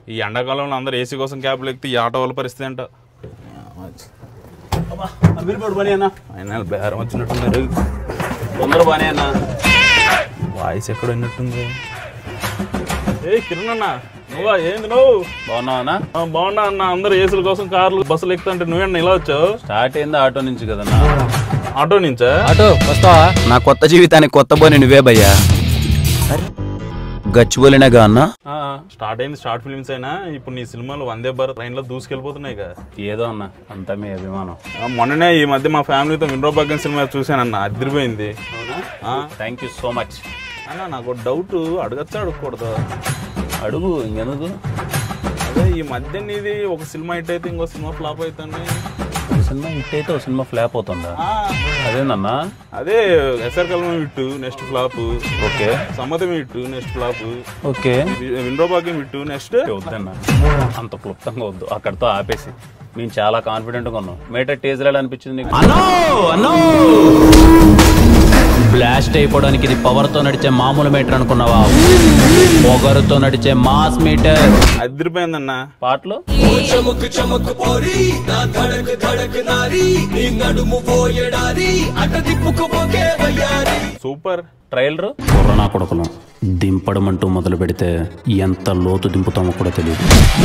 ఈ ఎండాకాలంలో అందరూ ఏసీ కోసం క్యాబ్లు ఎక్కితే ఈ ఆటో వాళ్ళ పరిస్థితి ఏంటో అమీర్పేట పని అన్న ఆయన బేరం వచ్చినట్టున్నారు తొందర పని అన్న వాయిస్ ఎక్కడ విన్నట్టుంది ఏ కిరణ్ అన్న నువ్వా ఏంది నువ్వు బాగున్నావా అన్న ఆ, బాగున్నా అన్న అందరు ఏసీల కోసం కార్లు బస్సులు ఎక్కుతుంటే నువ్వేనా ఇలా వచ్చావు స్టార్ట్ అయింది ఆటో నుంచి కదన్నా ఆటో నుంచా ఆటో వస్తావా నా కొత్త జీవితానికి కొత్త బోని నువ్వే భయ్యా గచ్చిబోలినగా అన్న ఆ, స్టార్ట్ అయింది షార్ట్ ఫిల్మ్స్ అయినా ఇప్పుడు నీ సినిమాలు వందే భారత్ ట్రైన్ లో దూసుకెళ్ళిపోతున్నాయి కదా ఏదో అన్న అంతా మీ అభిమానం ఆ, మొన్ననే ఈ మధ్య మా ఫ్యామిలీతో వినరో భాగ్యం సినిమా చూశానన్న అదిరిపోయింది ఆ, థ్యాంక్ యూ సో మచ్ అన్న నాకు డౌట్ అడగచ్చా అడగకూడదు అడుగు ఇంకెందుకు అదే ఈ మధ్య నీది ఒక సినిమా హిట్ అయితే ఇంకో సినిమా ఫ్లాప్ అవుతుంది ఒక సినిమా హిట్ అయితే ఒక సినిమా ఫ్లాప్ అవుతుందా అదేనన్నా అదే ఎస్ఆర్ కల్మం హిట్ నెక్స్ట్ ఫ్లాప్ ఓకే సమ్మతం hit next flop okay Vinaro Bhagyam hit next వద్దన్న అంత క్లుప్తంగా వద్దు అక్కడితో ఆపేసి మేము చాలా కాన్ఫిడెంట్గా ఉన్నాం మేటర్ టేజర్ అనిపించింది నీకు బ్లాస్ట్ అయిపోవడానికి ఇది పవర్ తో నడిచే మామూలు మీటర్ అనుకున్నావా పొగరుతో నడిచే మాస్ మీటర్ అదిరిపోయిందన్న పాటలు సూపర్ ట్రైలర్ కరోనా కొడుకులు దింపడం అంటూ మొదలు పెడితే ఎంత లోతు దింపుతామో కూడా తెలియదు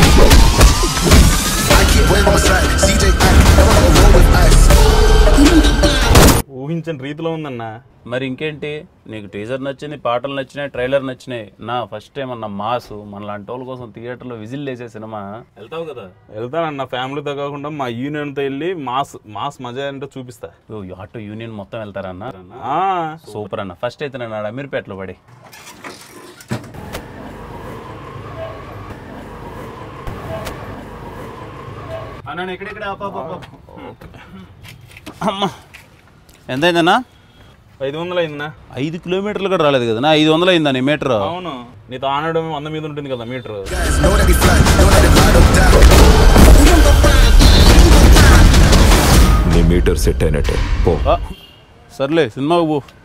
ఊహించని రీతిలో ఉందన్న మరి ఇంకేంటి నీకు టీజర్ నచ్చింది పాటలు నచ్చినాయి ట్రైలర్ నచ్చినాయి నా ఫస్ట్ టైం అన్న మాస్ మన లాంటి వాళ్ళ కోసం థియేటర్లో విజిల్ వేసే సినిమా వెళ్తావు కదా వెళ్తానన్న ఫ్యామిలీతో కాకుండా మా యూనియన్తో వెళ్ళి మాస్ మాస్ మజా ఏంటో చూపిస్తా ఓ, ఆటో యూనియన్ మొత్తం వెళ్తారన్న ఆ, సూపర్ అన్న ఫస్ట్ అయితే నేను ఆడ అమీర్పేటలో పడి అన్న ఎక్కడెక్కడ అమ్మా ఎంతైందన్నా ఐదు వందలు అయిందన్నా ఐదు కిలోమీటర్లు కూడా రాలేదు కదా ఐదు వందలు అయిందా నీ మీటర్ అవును నీతో ఆనడం వంద మీద ఉంటుంది కదా మీటర్ నీ మీటర్ సెట్ అయినట్టే పో సర్లే సినిమాకు పో